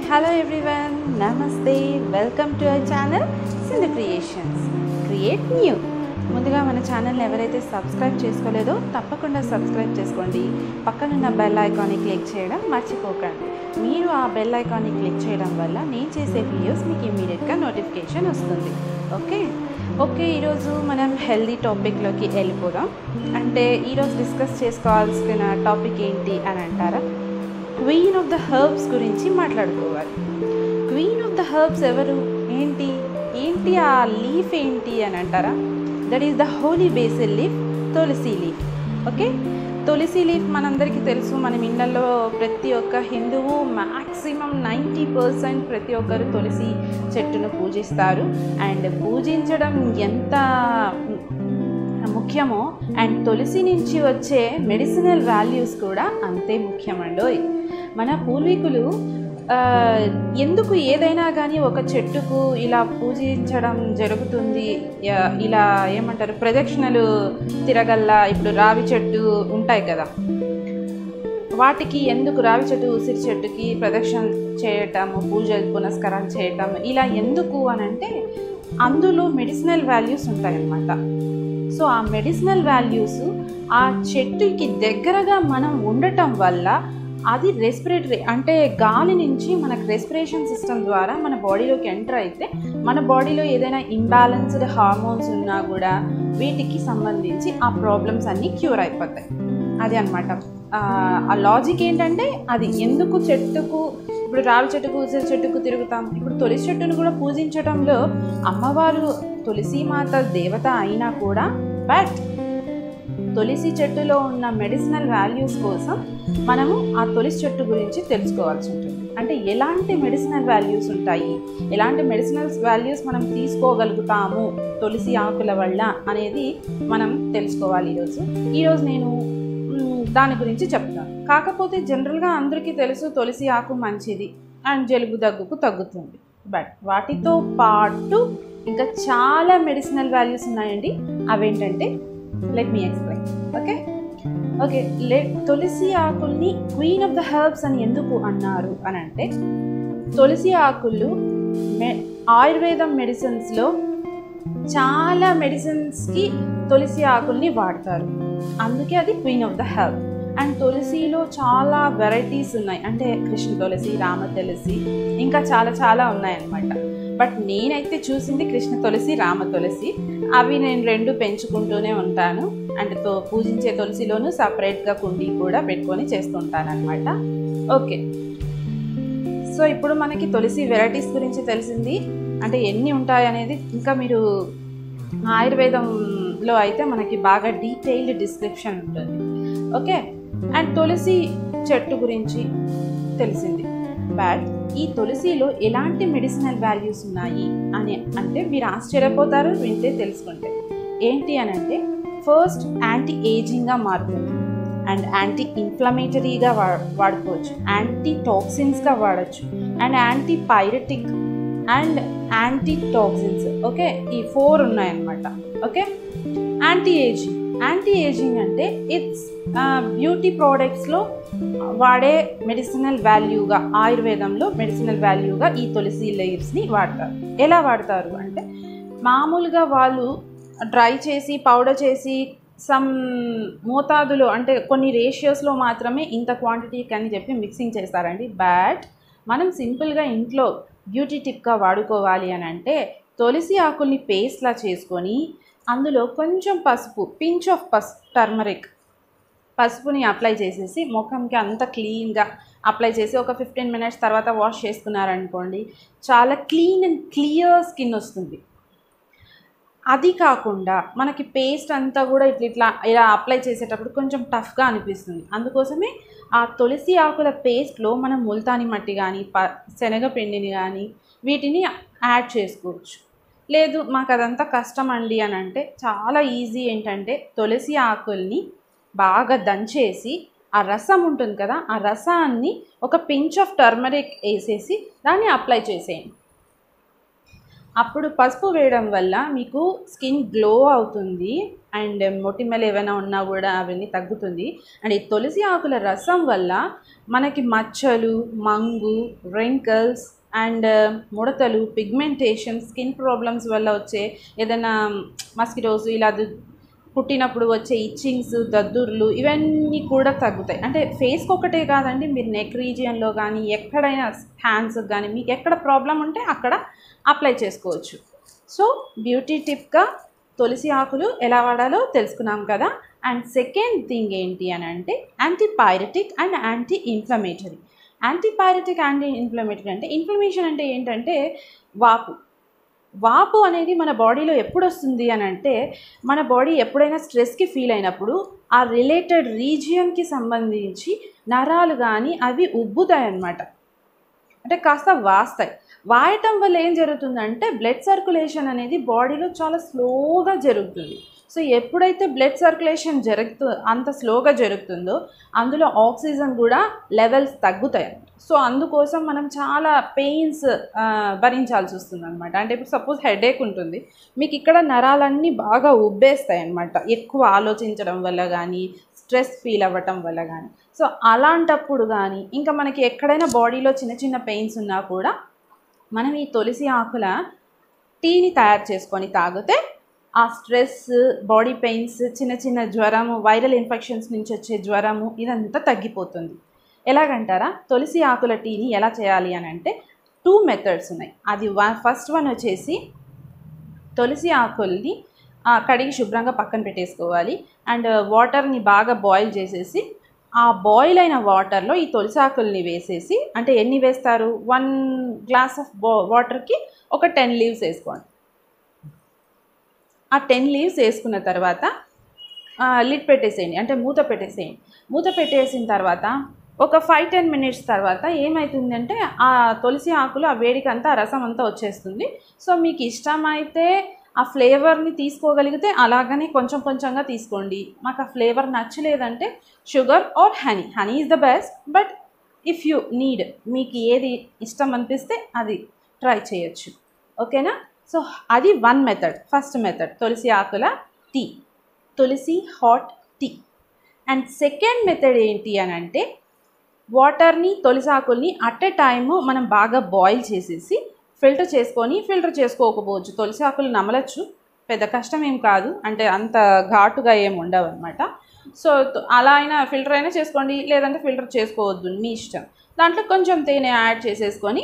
hello everyone నమస్తే welcome to our channel Sindhu creations create new ముందుగా మన ఛానల్ని ఎవరైతే సబ్స్క్రైబ్ చేసుకోలేదో తప్పకుండా సబ్స్క్రైబ్ చేసుకోండి పక్కనున్న బెల్ ఐకాన్ని క్లిక్ చేయడం మర్చిపోకండి మీరు ఆ బెల్ ఐకాన్ని క్లిక్ చేయడం వల్ల నేను చేసే వీడియోస్ మీకు ఇమీడియట్గా నోటిఫికేషన్ వస్తుంది ఓకే ఓకే ఈరోజు మనం హెల్దీ టాపిక్లోకి వెళ్ళిపోదాం అంటే ఈరోజు డిస్కస్ చేసుకోవాల్సిన టాపిక్ ఏంటి అని అంటారా క్వీన్ ఆఫ్ ద హర్బ్స్ గురించి మాట్లాడుకోవాలి క్వీన్ ఆఫ్ ద హర్బ్స్ ఎవరు ఏంటి ఏంటి ఆ లీఫ్ ఏంటి అని అంటారా that is the holy basil leaf tulasi leaf okay tulasi leaf మనందరికీ తెలుసు మనం ఇళ్ళల్లో ప్రతి ఒక్క హిందువు మ్యాక్సిమం నైంటీ పర్సెంట్ ప్రతి ఒక్కరు తులసి చెట్టును పూజిస్తారు అండ్ పూజించడం ఎంత ముఖ్యమో అండ్ తులసి నుంచి వచ్చే మెడిసినల్ వాల్యూస్ కూడా అంతే ముఖ్యమండోయ్ మన పూర్వీకులు ఆ, ఎందుకు ఏదైనా కానీ ఒక చెట్టుకు ఇలా పూజించడం జరుగుతుంది యా- ఇలా ఏమంటారు ప్రదక్షిణలు తిరగల్లా ఇప్పుడు రావి చెట్టు ఉంటాయి కదా వాటికి ఎందుకు రావి చెట్టు ఉసిరి చెట్టుకి ప్రదక్షిణ చేయటం పూజలు పునస్కారాలు చేయటం ఇలా ఎందుకు అని అంటే అందులో మెడిసినల్ వాల్యూస్ ఉంటాయన్నమాట సో ఆ మెడిసినల్ వాల్యూస్ ఆ చెట్టుకి దగ్గరగా మనం ఉండటం వల్ల అది రెస్పిరేటరీ అంటే గాలి నుంచి మనకు రెస్పిరేషన్ సిస్టమ్ ద్వారా మన బాడీలోకి ఎంటర్ అయితే మన బాడీలో ఏదైనా ఇంబ్యాలెన్స్డ్ హార్మోన్స్ ఉన్నా కూడా వీటికి సంబంధించి ఆ ప్రాబ్లమ్స్ అన్నీ క్యూర్ అయిపోతాయి అది అనమాట ఆ లాజిక్ ఏంటంటే అది ఎందుకు చెట్టుకు ఇప్పుడు రావి చెట్టుకు ఉసిరి చెట్టుకు తిరుగుతాం ఇప్పుడు తులసి చెట్టును కూడా పూజించడంలో అమ్మవారు తులసి మాత దేవత అయినా కూడా బట్ తులసి చెట్టులో ఉన్న మెడిసినల్ వాల్యూస్ కోసం మనము ఆ తులసి చెట్టు గురించి తెలుసుకోవాల్సి ఉంటుంది అంటే ఎలాంటి మెడిసినల్ వాల్యూస్ ఉంటాయి ఎలాంటి మెడిసినల్ వాల్యూస్ మనం తీసుకోగలుగుతాము తులసి ఆకుల వల్ల అనేది మనం తెలుసుకోవాలి ఈరోజు ఈరోజు నేను మ్, దాని గురించి చెప్తాను కాకపోతే జనరల్గా అందరికీ తెలుసు తులసి ఆకు మంచిది అండ్ జలుబు దగ్గుకు తగ్గుతుంది బట్ వాటితో పాటు ఇంకా చాలా మెడిసినల్ వాల్యూస్ ఉన్నాయండి అవేంటంటే let me explain okay okay let తులసి ఆకుల్ని క్వీన్ ఆఫ్ ద హెర్బ్స్ అని ఎందుకు అన్నారు అని అంటే తులసి ఆకులు మె ఆయుర్వేదం మెడిసిన్స్లో చాలా మెడిసిన్స్కి తులసి ఆకుల్ని వాడతారు అందుకే అది queen of the health and తులసిలో చాలా వెరైటీస్ ఉన్నాయి అంటే కృష్ణ తులసి రామ తులసి ఇంకా చాలా చాలా ఉన్నాయన్నమాట బట్ నేనైతే చూసింది కృష్ణ తులసి రామ తులసి అవి నేను రెండు పెంచుకుంటూనే ఉంటాను అండ్ తో పూజించే తులసిలోను సపరేట్గా కుండీ కూడా పెట్టుకొని చేస్తుంటాను అనమాట ఓకే సో ఇప్పుడు మనకి తులసి వెరైటీస్ గురించి తెలిసింది అంటే ఎన్ని ఉంటాయి అనేది ఇంకా మీరు ఆయుర్వేదంలో అయితే మనకి బాగా డీటెయిల్డ్ డిస్క్రిప్షన్ ఉంటుంది ఓకే అండ్ తులసి చెట్టు గురించి తెలిసింది బట్ ఈ తులసిలో ఎలాంటి మెడిసినల్ వాల్యూస్ ఉన్నాయి అని అంటే మీరు ఆశ్చర్యపోతారు వింటే తెలుసుకుంటే ఏంటి అని అంటే ఫస్ట్ యాంటీ ఏజింగ్గా మారుతుంది అండ్ యాంటీ ఇన్ఫ్లమేటరీగా వా వాడుకోవచ్చు యాంటీ టాక్సిన్స్గా వాడచ్చు and antipyretic and antitoxins okay ఈ ఫోర్ ఉన్నాయన్నమాట okay anti ageing anti ageing అంటే ఇట్స్ బ్యూటీ ప్రోడక్ట్స్లో వాడే మెడిసినల్ వాల్యూగా ఆయుర్వేదంలో మెడిసినల్ వాల్యూగా ఈ తులసి లీవ్స్ని వాడతారు ఎలా వాడతారు అంటే మామూలుగా వాళ్ళు డ్రై చేసి పౌడర్ చేసి సమ్ మోతాదులో అంటే కొన్ని రేషియోస్లో మాత్రమే ఇంత క్వాంటిటీకి అని చెప్పి మిక్సింగ్ చేస్తారండి బట్ మనం సింపుల్గా ఇంట్లో బ్యూటీ టిప్గా వాడుకోవాలి అని అంటే తులసి ఆకుల్ని పేస్ట్లా చేసుకొని అందులో కొంచెం పసుపు పించ్ ఆఫ్ పసుపు టర్మరిక్ పసుపుని అప్లై చేసేసి ముఖంకి అంత క్లీన్గా అప్లై చేసి ఒక ఫిఫ్టీన్ మినిట్స్ తర్వాత వాష్ చేసుకున్నారనుకోండి చాలా క్లీన్ అండ్ క్లియర్ స్కిన్ వస్తుంది అది కాకుండా మనకి పేస్ట్ అంతా కూడా ఇట్లా ఇట్లా ఇలా అప్లై చేసేటప్పుడు కొంచెం టఫ్గా అనిపిస్తుంది అందుకోసమే ఆ తులసి ఆకుల పేస్ట్లో మనం ముల్తాని మట్టి కానీ ప శనగపిండిని కానీ వీటిని యాడ్ చేసుకోవచ్చు లేదు మాకు అదంతా కష్టం అండి అని అంటే చాలా ఈజీ ఏంటంటే తులసి ఆకుల్ని బాగా దంచేసి ఆ రసం ఉంటుంది కదా ఆ రసాన్ని ఒక పించ్ ఆఫ్ టర్మరిక్ వేసేసి దాన్ని అప్లై చేసేయండి అప్పుడు పసుపు వేయడం వల్ల మీకు స్కిన్ గ్లో అవుతుంది అండ్ మొటిమలు ఏమైనా ఉన్నా కూడా అవన్నీ తగ్గుతుంది అండ్ ఈ తులసి ఆకుల రసం వల్ల మనకి మచ్చలు మంగు రింకల్స్ అండ్ ముడతలు పిగ్మెంటేషన్ స్కిన్ ప్రాబ్లమ్స్ వల్ల వచ్చే ఏదైనా మస్కిటోస్ ఇలా దు- పుట్టినప్పుడు వచ్చే ఇచ్చింగ్స్ దద్దుర్లు ఇవన్నీ కూడా తగ్గుతాయి అంటే ఫేస్కి ఒకటే కాదండి మీరు నెక్ రీజియన్లో కానీ ఎక్కడైనా హ్యాండ్స్కి కానీ మీకు ఎక్కడ ప్రాబ్లం ఉంటే అక్కడ అప్లై చేసుకోవచ్చు సో బ్యూటీ టిప్గా తులసి ఆకులు ఎలా వాడాలో తెలుసుకున్నాం కదా అండ్ సెకండ్ థింగ్ ఏంటి అని అంటే antipyretic and anti inflammatory antipyretic anti inflammatory అంటే ఇన్ఫ్లమేషన్ అంటే ఏంటంటే వాపు వాపు అనేది మన బాడీలో ఎప్పుడు వస్తుంది అని అంటే మన బాడీ ఎప్పుడైనా స్ట్రెస్కి ఫీల్ అయినప్పుడు ఆ రిలేటెడ్ రీజియన్కి సంబంధించి నరాలు కానీ అవి ఉబ్బుతాయి అన్నమాట అంటే కాస్త వాస్తాయి వాయటం వల్ల ఏం జరుగుతుందంటే బ్లడ్ సర్క్యులేషన్ అనేది బాడీలో చాలా స్లోగా జరుగుతుంది సో ఎప్పుడైతే బ్లడ్ సర్క్యులేషన్ జరుగుతూ అంత స్లోగా జరుగుతుందో అందులో ఆక్సిజన్ కూడా లెవెల్స్ తగ్గుతాయి సో అందుకోసం మనం చాలా పెయిన్స్ భరించాల్సి వస్తుంది అనమాట అంటే ఇప్పుడు సపోజ్ హెడేక్ ఉంటుంది మీకు ఇక్కడ నరాలన్నీ బాగా ఉబ్బేస్తాయి అనమాట ఎక్కువ ఆలోచించడం వల్ల కానీ స్ట్రెస్ ఫీల్ అవ్వటం వల్ల కానీ సో అలాంటప్పుడు కానీ ఇంకా మనకి ఎక్కడైనా బాడీలో చిన్న చిన్న పెయిన్స్ ఉన్నా కూడా మనం ఈ తులసి ఆకుల టీని తయారు చేసుకొని తాగితే ఆ స్ట్రెస్ బాడీ పెయిన్స్ చిన్న చిన్న జ్వరము వైరల్ ఇన్ఫెక్షన్స్ నుంచి వచ్చే జ్వరము ఇదంతా తగ్గిపోతుంది ఎలాగంటారా తులసి ఆకుల టీని ఎలా చేయాలి అని అంటే టూ మెథడ్స్ ఉన్నాయి అది వన్ ఫస్ట్ వన్ వచ్చేసి తులసి ఆకుల్ని ఆ, కడిగి శుభ్రంగా పక్కన పెట్టేసుకోవాలి అండ్ వాటర్ని బాగా బాయిల్ చేసేసి ఆ బాయిల్ అయిన వాటర్లో ఈ తులసి ఆకుల్ని వేసేసి అంటే ఎన్ని వేస్తారు వన్ గ్లాస్ ఆఫ్ వాటర్కి ఒక టెన్ లీవ్స్ వేసుకోండి ఆ టెన్ లీవ్స్ వేసుకున్న తర్వాత లిడ్ పెట్టేసేయండి అంటే మూత పెట్టేసేయండి మూత పెట్టేసిన తర్వాత ఒక ఫైవ్ టెన్ మినిట్స్ తర్వాత ఏమవుతుందంటే ఆ తులసి ఆకులు ఆ వేడికి అంతా ఆ రసం అంతా వచ్చేస్తుంది సో మీకు ఇష్టమైతే ఆ ఫ్లేవర్ని తీసుకోగలిగితే అలాగనే కొంచెం కొంచెంగా తీసుకోండి మాకు ఆ ఫ్లేవర్ నచ్చలేదంటే sugar or honey honey is the best but if you need మీకు ఏది ఇష్టం అనిపిస్తే అది ట్రై చేయొచ్చు ఓకేనా సో అది వన్ మెథడ్ ఫస్ట్ మెథడ్ తులసి ఆకుల టీ తులసి hot tea and second method ఏంటి అని అంటే వాటర్ని తులసి ఆకుల్ని అట్ ఎ టైము మనం బాగా బాయిల్ చేసేసి ఫిల్టర్ చేసుకొని ఫిల్టర్ చేసుకోకపోవచ్చు తులసి ఆకులు నమలచ్చు పెద్ద కష్టం ఏం కాదు అంటే అంత ఘాటుగా ఏం ఉండవు అనమాట సో త- అలా అయినా ఫిల్టర్ అయినా చేసుకోండి లేదంటే ఫిల్టర్ చేసుకోవద్దు మీ ఇష్టం దాంట్లో కొంచెం తేనె యాడ్ చేసేసుకొని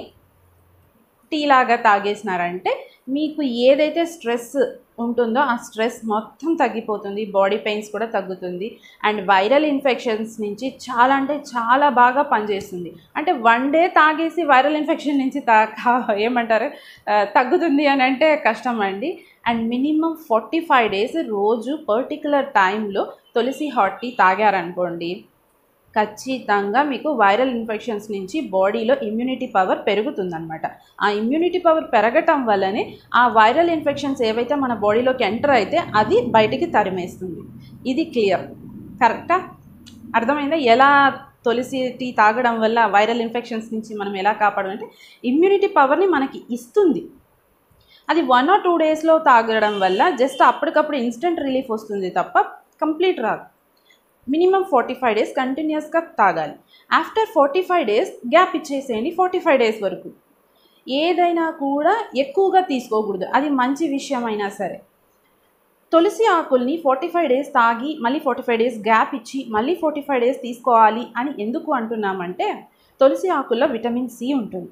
టీ లాగా తాగేసినారంటే మీకు ఏదైతే స్ట్రెస్ ఉంటుందో ఆ స్ట్రెస్ మొత్తం తగ్గిపోతుంది బాడీ పెయిన్స్ కూడా తగ్గుతుంది అండ్ వైరల్ ఇన్ఫెక్షన్స్ నుంచి చాలా అంటే చాలా బాగా పనిచేస్తుంది అంటే వన్ డే తాగేసి వైరల్ ఇన్ఫెక్షన్ నుంచి తా కా- ఏమంటారు ఆ, తగ్గుతుంది అని అంటే కష్టం అండి and minimum forty five days రోజు పర్టికులర్ టైంలో తులసి హాట్ టీ తాగారనుకోండి ఖచ్చితంగా మీకు వైరల్ ఇన్ఫెక్షన్స్ నుంచి బాడీలో ఇమ్యూనిటీ పవర్ పెరుగుతుందన్నమాట ఆ ఇమ్యూనిటీ పవర్ పెరగటం వల్లనే ఆ వైరల్ ఇన్ఫెక్షన్స్ ఏవైతే మన బాడీలోకి ఎంటర్ అయితే అది బయటికి తరిమేస్తుంది ఇది క్లియర్ కరెక్టా అర్థమైందా ఎలా తులసి టీ తాగడం వల్ల వైరల్ ఇన్ఫెక్షన్స్ నుంచి మనం ఎలా కాపాడు అంటే ఇమ్యూనిటీ పవర్ని మనకి ఇస్తుంది అది వన్ ఆర్ టూ డేస్లో తాగడం వల్ల జస్ట్ అప్పటికప్పుడు ఇన్స్టెంట్ రిలీఫ్ వస్తుంది తప్ప కంప్లీట్ రాదు మినిమం ఫార్టీ ఫైవ్ డేస్ కంటిన్యూస్గా తాగాలి after forty five days gap ఇచ్చేసేయండి ఫార్టీ ఫైవ్ డేస్ వరకు ఏదైనా కూడా ఎక్కువగా తీసుకోకూడదు అది మంచి విషయం అయినా సరే తులసి ఆకుల్ని ఫార్టీ ఫైవ్ డేస్ తాగి మళ్ళీ ఫార్టీ ఫైవ్ డేస్ గ్యాప్ ఇచ్చి మళ్ళీ ఫార్టీ ఫైవ్ డేస్ తీసుకోవాలి అని ఎందుకు అంటున్నామంటే తులసి ఆకుల్లో విటమిన్ సి ఉంటుంది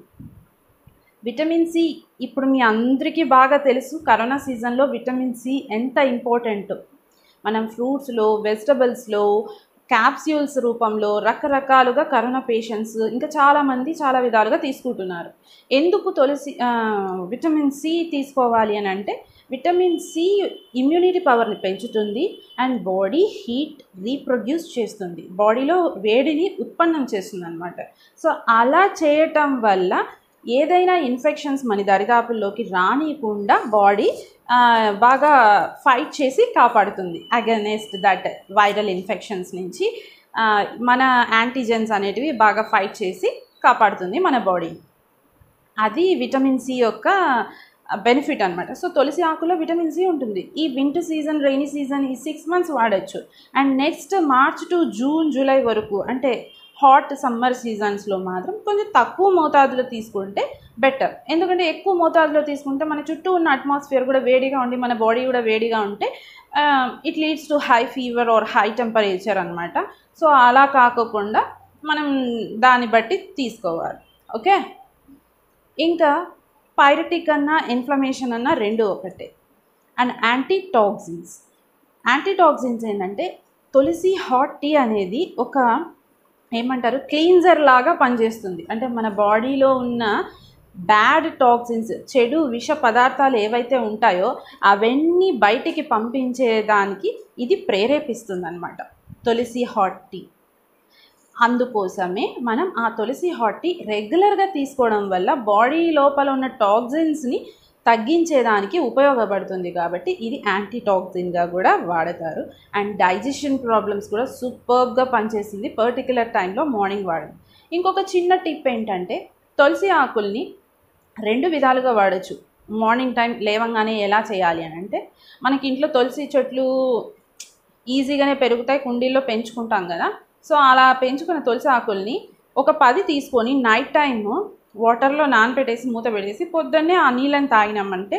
విటమిన్ సి ఇప్పుడు మీ అందరికీ బాగా తెలుసు కరోనా సీజన్లో విటమిన్ సి ఎంత ఇంపార్టెంట్ మనం ఫ్రూట్స్లో వెజిటబుల్స్లో క్యాప్స్యూల్స్ రూపంలో రకరకాలుగా కరోనా పేషెంట్స్ ఇంకా చాలామంది చాలా విధాలుగా తీసుకుంటున్నారు ఎందుకు తులసి ఆ, విటమిన్ సి తీసుకోవాలి అని అంటే విటమిన్ సి ఇమ్యూనిటీ పవర్ని పెంచుతుంది అండ్ బాడీ హీట్ రీప్రొడ్యూస్ చేస్తుంది బాడీలో వేడిని ఉత్పన్నం చేస్తుంది అనమాట సో అలా చేయటం వల్ల ఏదైనా ఇన్ఫెక్షన్స్ మన దరిదాపుల్లోకి రానియకుండా బాడీ బాగా ఫైట్ చేసి కాపాడుతుంది అగెనెస్ట్ దట్ వైరల్ ఇన్ఫెక్షన్స్ నుంచి ఆ, మన యాంటీజెన్స్ అనేటివి బాగా ఫైట్ చేసి కాపాడుతుంది మన బాడీ అది విటమిన్ సి యొక్క బెనిఫిట్ అనమాట సో తులసి ఆకులో విటమిన్ సి ఉంటుంది ఈ వింటర్ సీజన్ రైనీ సీజన్ ఈ సిక్స్ మంత్స్ వాడచ్చు and next March to June July వరకు అంటే హాట్ సమ్మర్ సీజన్స్లో మాత్రం కొంచెం తక్కువ మోతాదులో తీసుకుంటే బెటర్ ఎందుకంటే ఎక్కువ మోతాదులో తీసుకుంటే మన చుట్టూ ఉన్న అట్మాస్ఫియర్ కూడా వేడిగా ఉండి మన బాడీ కూడా వేడిగా ఉంటే it leads to high fever or high temperature అనమాట సో అలా కాకోకుండా మనం దాన్ని బట్టి తీసుకోవాలి ఓకే ఇంకా పైరటిక్ అన్నా ఇన్ఫ్లమేషన్ అన్నా రెండు ఒకటే అండ్ యాంటీటాక్సిన్స్ యాంటీటాక్సిన్స్ ఏంటంటే తులసి హాట్ టీ అనేది ఒక ఏమంటారు క్లీన్జర్ లాగా పనిచేస్తుంది అంటే మన బాడీలో ఉన్న బ్యాడ్ టాక్సిన్స్ చెడు విష పదార్థాలు ఏవైతే ఉంటాయో అవన్నీ బయటికి పంపించేదానికి ఇది ప్రేరేపిస్తుంది అనమాట తులసి హాట్ టీ అందుకోసమే మనం ఆ తులసి హాట్ టీ రెగ్యులర్గా తీసుకోవడం వల్ల బాడీ లోపల ఉన్న టాక్సిన్స్ని తగ్గించేదానికి ఉపయోగపడుతుంది కాబట్టి ఇది యాంటీ టాక్సిన్గా కూడా వాడతారు అండ్ డైజెషన్ ప్రాబ్లమ్స్ కూడా సూపర్గా పనిచేస్తుంది పర్టికులర్ టైంలో మార్నింగ్ వాడడం ఇంకొక చిన్న టిప్ ఏంటంటే తులసి ఆకుల్ని రెండు విధాలుగా వాడచ్చు మార్నింగ్ టైం లేవంగానే ఎలా చేయాలి అని అంటే మనకి ఇంట్లో తులసి చెట్లు ఈజీగానే పెరుగుతాయి కుండీల్లో పెంచుకుంటాం కదా సో అలా పెంచుకున్న తులసి ఆకుల్ని ఒక పది తీసుకొని నైట్ టైము వాటర్లో నానబెట్టేసి మూత పెట్టేసి పొద్దున్నే ఆ నీళ్ళని తాగినామంటే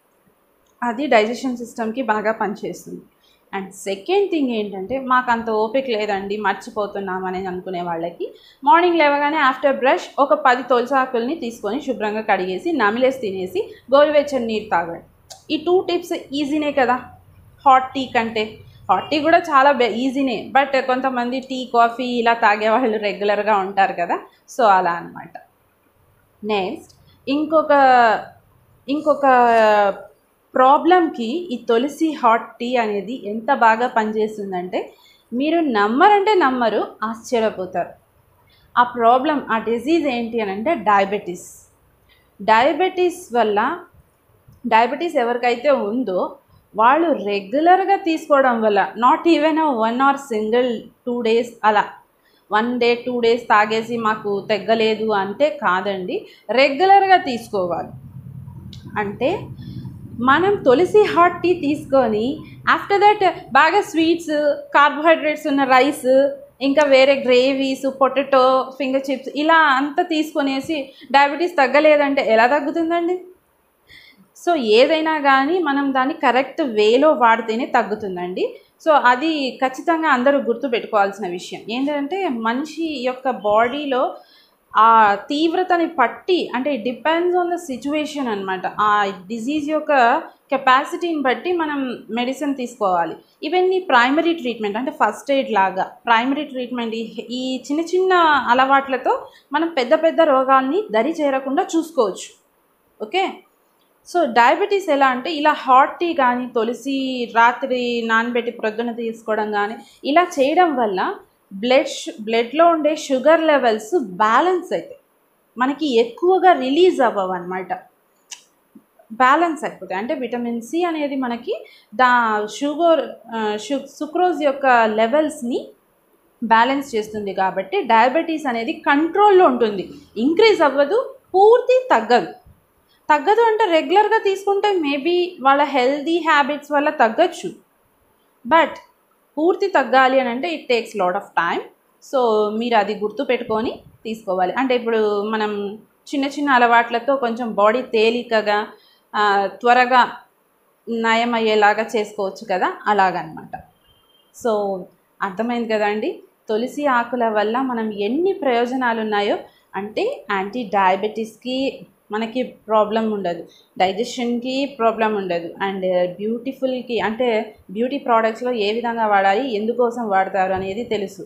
అది డైజెషన్ సిస్టమ్కి బాగా పనిచేస్తుంది అండ్ సెకండ్ థింగ్ ఏంటంటే మాకు అంత ఓపిక లేదండి మర్చిపోతున్నాం అనేది అనుకునే వాళ్ళకి మార్నింగ్ లేవగానే ఆఫ్టర్ బ్రష్ ఒక పది తులసాకుల్ని తీసుకొని శుభ్రంగా కడిగేసి నమిలేసి తినేసి గోరువెచ్చని నీరు తాగండి ఈ టూ టిప్స్ ఈజీనే కదా హాట్ టీ కంటే హాట్ టీ కూడా చాలా బె ఈజీనే బట్ కొంతమంది టీ కాఫీ ఇలా తాగే వాళ్ళు రెగ్యులర్గా ఉంటారు కదా సో అలా అనమాట నెక్స్ట్ ఇంకొక ఇంకొక ప్రాబ్లంకి ఈ తులసి హాట్ టీ అనేది ఎంత బాగా పనిచేస్తుందంటే మీరు నమ్మరంటే నమ్మరు ఆశ్చర్యపోతారు ఆ ప్రాబ్లం ఆ డిజీజ్ ఏంటి అని అంటే డయాబెటీస్ డయాబెటీస్ వల్ల డయాబెటీస్ ఎవరికైతే ఉందో వాళ్ళు రెగ్యులర్గా తీసుకోవడం వల్ల not even one or single two days అలా వన్ డే టూ డేస్ తాగేసి మాకు తగ్గలేదు అంటే కాదండి రెగ్యులర్గా తీసుకోవాలి అంటే మనం తులసి హాట్ టీ తీసుకొని ఆఫ్టర్ దట్ బాగా స్వీట్స్ కార్బోహైడ్రేట్స్ ఉన్న రైస్ ఇంకా వేరే గ్రేవీస్ పొటాటో ఫింగర్ చిప్స్ ఇలా అంతా తీసుకొనేసి డయాబెటీస్ తగ్గలేదంటే ఎలా తగ్గుతుందండి సో ఏదైనా కానీ మనం దాన్ని కరెక్ట్ వేలో వాడితేనే తగ్గుతుందండి సో అది ఖచ్చితంగా అందరూ గుర్తుపెట్టుకోవాల్సిన విషయం ఏంటంటే మనిషి యొక్క బాడీలో ఆ తీవ్రతని పట్టి అంటే డిపెండ్స్ ఆన్ ద సిచ్యువేషన్ అనమాట ఆ డిజీజ్ యొక్క కెపాసిటీని బట్టి మనం మెడిసిన్ తీసుకోవాలి ఇవన్నీ ప్రైమరీ ట్రీట్మెంట్ అంటే ఫస్ట్ ఎయిడ్ లాగా ప్రైమరీ ట్రీట్మెంట్ ఈ చిన్న చిన్న అలవాట్లతో మనం పెద్ద పెద్ద రోగాల్ని దరి చేరకుండా చూసుకోవచ్చు ఓకే సో డయాబెటీస్ ఎలా అంటే ఇలా హాట్ టీ కానీ తులసి రాత్రి నానబెట్టి ప్రొద్దున తీసుకోవడం కానీ ఇలా చేయడం వల్ల బ్లడ్ బ్లడ్లో ఉండే షుగర్ లెవెల్స్ బ్యాలెన్స్ అవుతాయి మనకి ఎక్కువగా రిలీజ్ అవ్వవు అనమాట బ్యాలెన్స్ అయిపోతాయి అంటే విటమిన్ సి అనేది మనకి దా షుగర్ షు సుక్రోజ్ యొక్క లెవెల్స్ని బ్యాలెన్స్ చేస్తుంది కాబట్టి డయాబెటీస్ అనేది కంట్రోల్లో ఉంటుంది ఇంక్రీజ్ అవ్వదు పూర్తి తగ్గదు తగ్గదు అంటే రెగ్యులర్గా తీసుకుంటే మేబీ వాళ్ళ హెల్దీ హ్యాబిట్స్ వల్ల తగ్గచ్చు బట్ పూర్తి తగ్గాలి అని అంటే it takes lot of time so మీరు అది గుర్తు పెట్టుకొని తీసుకోవాలి అంటే ఇప్పుడు మనం చిన్న చిన్న అలవాట్లతో కొంచెం బాడీ తేలికగా త్వరగా నయమయ్యేలాగా చేసుకోవచ్చు కదా అలాగనమాట సో అర్థమైంది కదండి తులసి ఆకుల వల్ల మనం ఎన్ని ప్రయోజనాలు ఉన్నాయో అంటే యాంటీ డయాబెటీస్కి మనకి ప్రాబ్లం ఉండదు డైజెషన్కి ప్రాబ్లం ఉండదు అండ్ బ్యూటిఫుల్కి అంటే బ్యూటీ ప్రోడక్ట్స్లో ఏ విధంగా వాడాలి ఎందుకోసం వాడతారు అనేది తెలుసు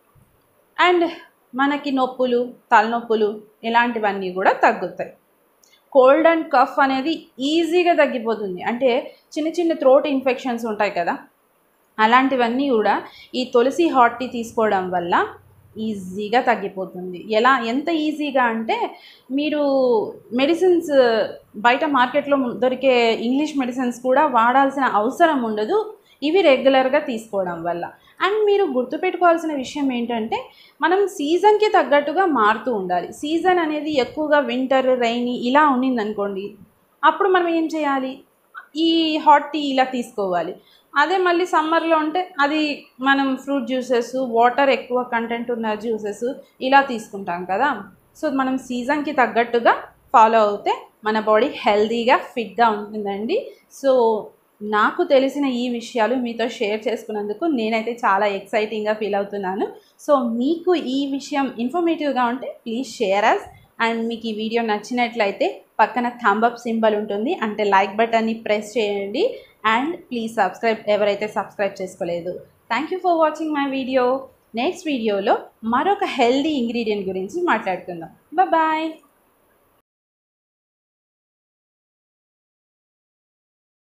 అండ్ మనకి నొప్పులు తలనొప్పులు ఇలాంటివన్నీ కూడా తగ్గుతాయి కోల్డ్ అండ్ కఫ్ అనేది ఈజీగా తగ్గిపోతుంది అంటే చిన్న చిన్న థ్రోట్ ఇన్ఫెక్షన్స్ ఉంటాయి కదా అలాంటివన్నీ కూడా ఈ తులసి హాట్ టీ తీసుకోవడం వల్ల ఈజీగా తగ్గిపోతుంది ఎలా ఎంత ఈజీగా అంటే మీరు మెడిసిన్స్ బయట మార్కెట్లో దొరికే ఇంగ్లీష్ మెడిసిన్స్ కూడా వాడాల్సిన అవసరం ఉండదు ఇవి రెగ్యులర్గా తీసుకోవడం వల్ల అండ్ మీరు గుర్తుపెట్టుకోవాల్సిన విషయం ఏంటంటే మనం సీజన్కి తగ్గట్టుగా మారుతూ ఉండాలి సీజన్ అనేది ఎక్కువగా వింటర్ రైనీ ఇలా ఉన్నిందనుకోండి అప్పుడు మనం ఏం చేయాలి ఈ హాట్ టీ ఇలా తీసుకోవాలి అదే మళ్ళీ సమ్మర్లో ఉంటే అది మనం ఫ్రూట్ జ్యూసెస్ వాటర్ ఎక్కువ కంటెంట్ ఉన్న జ్యూసెస్ ఇలా తీసుకుంటాం కదా సో మనం సీజన్కి తగ్గట్టుగా ఫాలో అవుతే మన బాడీ హెల్తీగా ఫిట్గా ఉంటుందండి సో నాకు తెలిసిన ఈ విషయాలు మీతో షేర్ చేసుకున్నందుకు నేనైతే చాలా ఎక్సైటింగ్గా ఫీల్ అవుతున్నాను సో మీకు ఈ విషయం ఇన్ఫర్మేటివ్గా ఉంటే ప్లీజ్ షేర్ అస్ అండ్ మీకు ఈ వీడియో నచ్చినట్లయితే పక్కన థంబప్ సింబల్ ఉంటుంది అంటే లైక్ బటన్ని ప్రెస్ చేయండి అండ్ ప్లీజ్ సబ్స్క్రైబ్ ఎవరైతే సబ్స్క్రైబ్ చేసుకోలేదు thank you for watching my video next వీడియోలో మరొక హెల్దీ ఇంగ్రీడియంట్ గురించి మాట్లాడుకుందాం బాయ్